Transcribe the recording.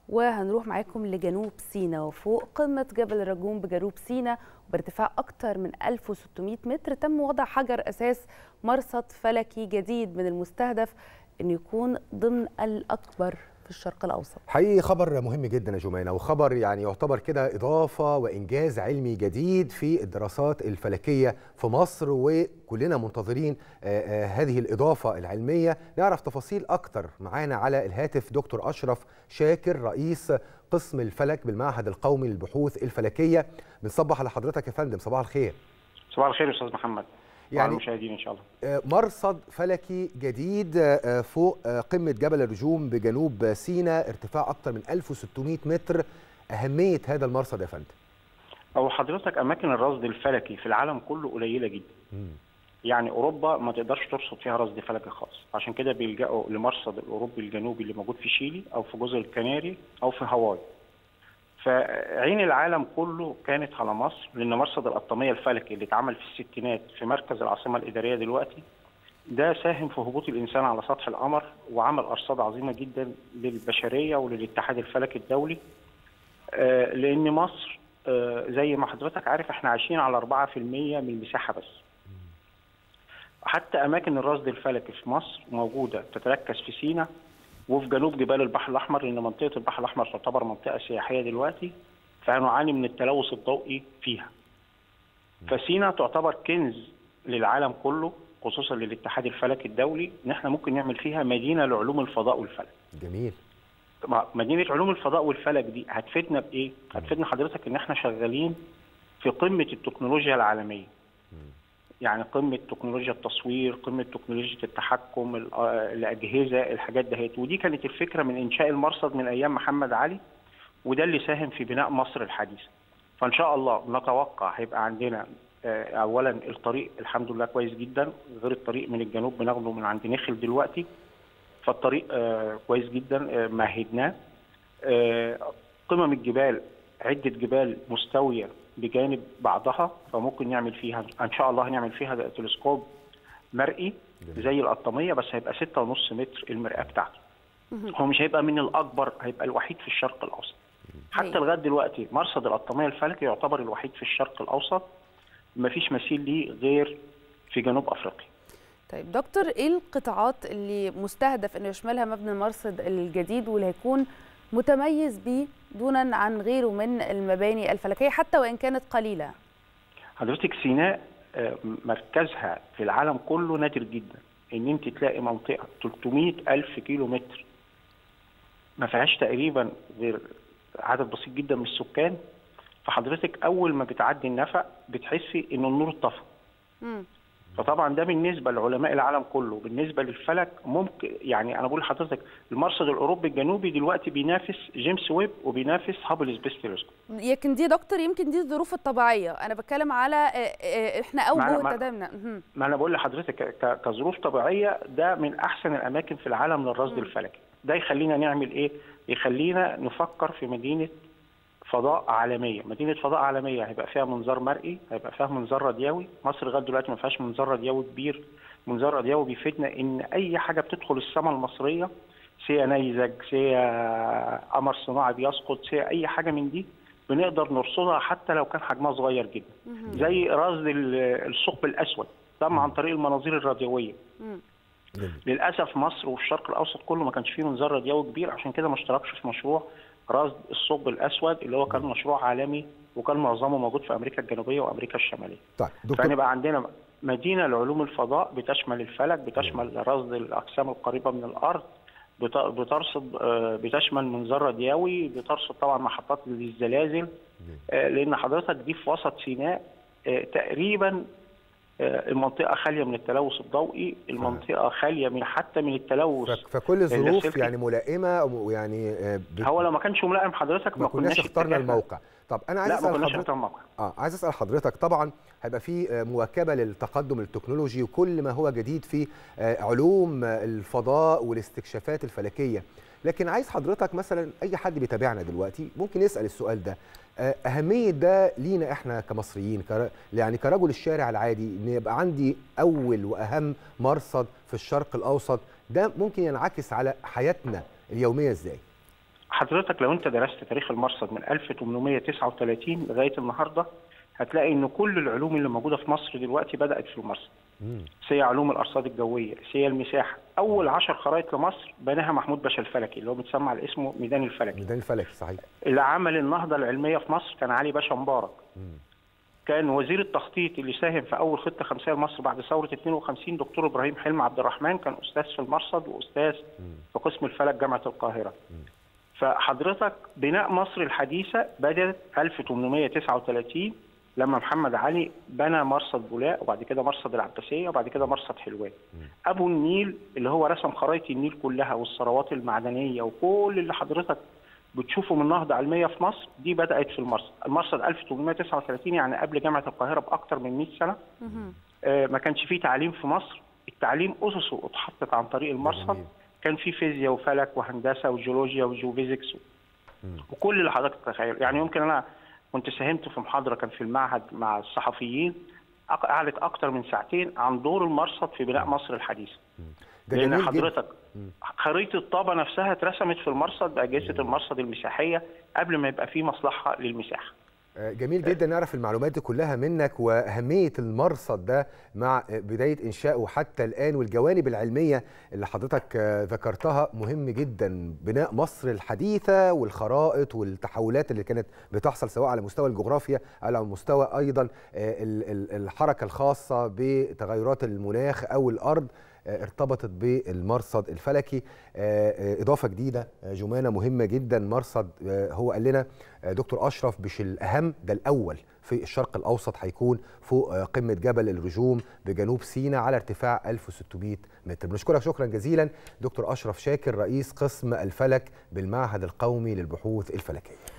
وهنروح معاكم لجنوب سيناء وفوق قمة جبل الرجوم بجنوب سيناء وبارتفاع أكثر من 1600 متر تم وضع حجر أساس مرصد فلكي جديد من المستهدف أن يكون ضمن الأكبر في الشرق الأوسط حقيقي خبر مهم جدا يا جمانة وخبر يعني يعتبر كده إضافة وإنجاز علمي جديد في الدراسات الفلكية في مصر وكلنا منتظرين آه، آه، هذه الإضافة العلمية نعرف تفاصيل أكتر معانا على الهاتف دكتور أشرف شاكر رئيس قسم الفلك بالمعهد القومي للبحوث الفلكية بنصبح على حضرتك يا فندم صباح الخير صباح الخير يا استاذ محمد يعني- يعني المشاهدين ان شاء الله آه، مرصد فلكي جديد آه، فوق آه، قمة جبل الرجوم بجنوب سيناء ارتفاع أكثر من 1600 متر أهمية هذا المرصد يا فندم او حضرتك اماكن الرصد الفلكي في العالم كله قليله جدا يعني اوروبا ما تقدرش ترصد فيها رصد فلكي خالص عشان كده بيلجأوا لمرصد الاوروبي الجنوبي اللي موجود في شيلي او في جزر الكناري او في هاواي فعين العالم كله كانت على مصر لان مرصد القطاميه الفلكي اللي اتعمل في الستينات في مركز العاصمه الاداريه دلوقتي ده ساهم في هبوط الانسان على سطح القمر وعمل ارصاد عظيمه جدا للبشريه وللاتحاد الفلكي الدولي آه، لان مصر آه، زي ما حضرتك عارف احنا عايشين على 4% من المساحه بس حتى اماكن الرصد الفلكي في مصر موجوده تتركز في سيناء وفي جنوب جبال البحر الاحمر لان منطقه البحر الاحمر تعتبر منطقه سياحيه دلوقتي فهنعاني من التلوث الضوئي فيها فسيناء تعتبر كنز للعالم كله خصوصا للاتحاد الفلكي الدولي ان احنا ممكن نعمل فيها مدينه لعلوم الفضاء والفلك جميل ما- مدينه علوم الفضاء والفلك دي هتفيدنا بايه؟ هتفيدنا حضرتك ان احنا شغالين في قمه التكنولوجيا العالميه. يعني قمه تكنولوجيا التصوير، قمه تكنولوجيا التحكم، ال- آه، الاجهزه، الحاجات دهيت، ودي كانت الفكره من انشاء المرصد من ايام محمد علي وده اللي ساهم في بناء مصر الحديثه. فان شاء الله نتوقع هيبقى عندنا آه، اولا الطريق الحمد لله كويس جدا غير الطريق من الجنوب بناخده من عند نخل دلوقتي فالطريق آه، كويس جدا آه، مهدناه آه، قمم الجبال عدة جبال مستوية بجانب بعضها فممكن نعمل فيها إن شاء الله هنعمل فيها تلسكوب مرئي زي القطامية بس هيبقى ستة ونص متر المرآة بتاعته هو مش هيبقى من الأكبر هيبقى الوحيد في الشرق الأوسط حتى هايل. لغاية دلوقتي مرصد القطامية الفلكي يعتبر الوحيد في الشرق الأوسط مفيش مثيل ليه غير في جنوب أفريقيا طيب دكتور ايه القطاعات اللي مستهدف انه يشملها مبنى المرصد الجديد واللي هيكون متميز بيه دونا عن غيره من المباني الفلكيه حتى وان كانت قليله حضرتك سيناء آه، مركزها في العالم كله نادر جدا ان انت تلاقي منطقه 300 الف كيلو متر ما فيهاش تقريبا غير عدد بسيط جدا من السكان فحضرتك اول ما بتعدي النفق بتحسي ان النور اتطفى مم. فطبعا ده بالنسبه لعلماء العالم كله بالنسبه للفلك ممكن يعني انا بقول لحضرتك المرصد الاوروبي الجنوبي دلوقتي بينافس جيمس ويب وبينافس هابل سبيس تيلسكوب يمكن دي دكتور يمكن دي الظروف الطبيعيه انا بتكلم على آه، آه، احنا معنى- اوجه معنى- تدامنا مهم. ما انا بقول لحضرتك ك- كظروف طبيعيه ده من احسن الاماكن في العالم للرصد الفلكي ده يخلينا نعمل ايه يخلينا نفكر في مدينه فضاء عالميه مدينه فضاء عالميه هيبقى فيها منظار مرئي هيبقى فيها منظار راديوي مصر لغايه دلوقتي ما فيهاش منظار راديوي كبير منظار راديوي بيفيدنا ان اي حاجه بتدخل السماء المصريه سي نيزك سي قمر صناعي بيسقط سي اي حاجه من دي بنقدر نرصدها حتى لو كان حجمها صغير جدا زي رصد ال- الثقب الاسود تم عن طريق المناظير الراديويه مم. جميل للاسف مصر والشرق الاوسط كله ما كانش فيه منظار راديوي كبير عشان كده ما اشتركش في مشروع رصد الثقب الاسود اللي هو كان مشروع عالمي وكان معظمه موجود في امريكا الجنوبيه وامريكا الشماليه طيب دكتور فنبقى عندنا مدينه لعلوم الفضاء بتشمل الفلك بتشمل رصد الاجسام القريبه من الارض بت- بترصد آه، بتشمل منظار راديوي بترصد طبعا محطات للزلازل آه، لان حضرتك دي في وسط سيناء آه، تقريبا آه، المنطقه خاليه من التلوث الضوئي المنطقه خاليه من حتى من التلوث ف- فكل الظروف اللاسلكي. يعني ملائمه ويعني آه، بت- هو لو ما كانش ملائم حضرتك ما كناش اخترنا اتجهنا- الموقع طب انا عايز لا ما اسال كناش حضرتك اخترنا الموقع اه عايز اسال حضرتك طبعا هيبقى في آه، مواكبه للتقدم التكنولوجي وكل ما هو جديد في آه، علوم آه، الفضاء والاستكشافات الفلكيه لكن عايز حضرتك مثلا اي حد بيتابعنا دلوقتي ممكن يسال السؤال ده آه، اهميه ده لينا احنا كمصريين كر... يعني كرجل الشارع العادي ان يبقى عندي اول واهم مرصد في الشرق الاوسط ده ممكن ينعكس على حياتنا اليوميه ازاي حضرتك لو انت درست تاريخ المرصد من 1839 لغايه النهارده هتلاقي ان كل العلوم اللي موجوده في مصر دلوقتي بدات في المرصد. سي علوم الارصاد الجويه، سي المساحه، اول 10 خرائط لمصر بناها محمود باشا الفلكي اللي هو بيتسمى على اسمه ميدان الفلكي. ميدان الفلكي صحيح. اللي عمل النهضه العلميه في مصر كان علي باشا مبارك. مم. كان وزير التخطيط اللي ساهم في اول خطه خمسيه لمصر بعد ثوره 52 دكتور ابراهيم حلمي عبد الرحمن كان استاذ في المرصد واستاذ في قسم الفلك جامعه القاهره. فحضرتك بناء مصر الحديثه بدات 1839 لما محمد علي بنى مرصد بولاق وبعد كده مرصد العباسيه وبعد كده مرصد حلوان. ابو النيل اللي هو رسم خرائط النيل كلها والثروات المعدنيه وكل اللي حضرتك بتشوفه من نهضه علميه في مصر دي بدات في المرصد، المرصد 1839 يعني قبل جامعه القاهره باكثر من 100 سنه. آه ما كانش فيه تعليم في مصر، التعليم اسسه اتحطت عن طريق المرصد، جميل. كان في فيزياء وفلك وهندسه وجيولوجيا وجيوفيزيكس وكل اللي حضرتك تتخيل، يعني يمكن انا كنت ساهمت في محاضره كان في المعهد مع الصحفيين أق- قعدت اكثر من ساعتين عن دور المرصد في بناء مصر الحديثه. ده لان جميل جدا. حضرتك خريطه طابا نفسها اترسمت في المرصد باجهزه المرصد المساحيه قبل ما يبقى في مصلحه للمساحه. آه، جميل جدا نعرف المعلومات دي كلها منك واهميه المرصد ده مع آه، بدايه انشائه حتى الان والجوانب العلميه اللي حضرتك آه، ذكرتها مهم جدا بناء مصر الحديثه والخرائط والتحولات اللي كانت بتحصل سواء على مستوى الجغرافيا او على مستوى ايضا آه، ال- ال- الحركه الخاصه بتغيرات المناخ او الارض آه، ارتبطت بالمرصد الفلكي آه، آه، اضافه جديده آه، جمانه مهمه جدا مرصد آه، هو قال لنا آه، دكتور اشرف مش الاهم ده الاول في الشرق الاوسط هيكون فوق آه، قمه جبل الرجوم بجنوب سيناء على ارتفاع 1600 متر بنشكرك شكرا جزيلا دكتور اشرف شاكر رئيس قسم الفلك بالمعهد القومي للبحوث الفلكيه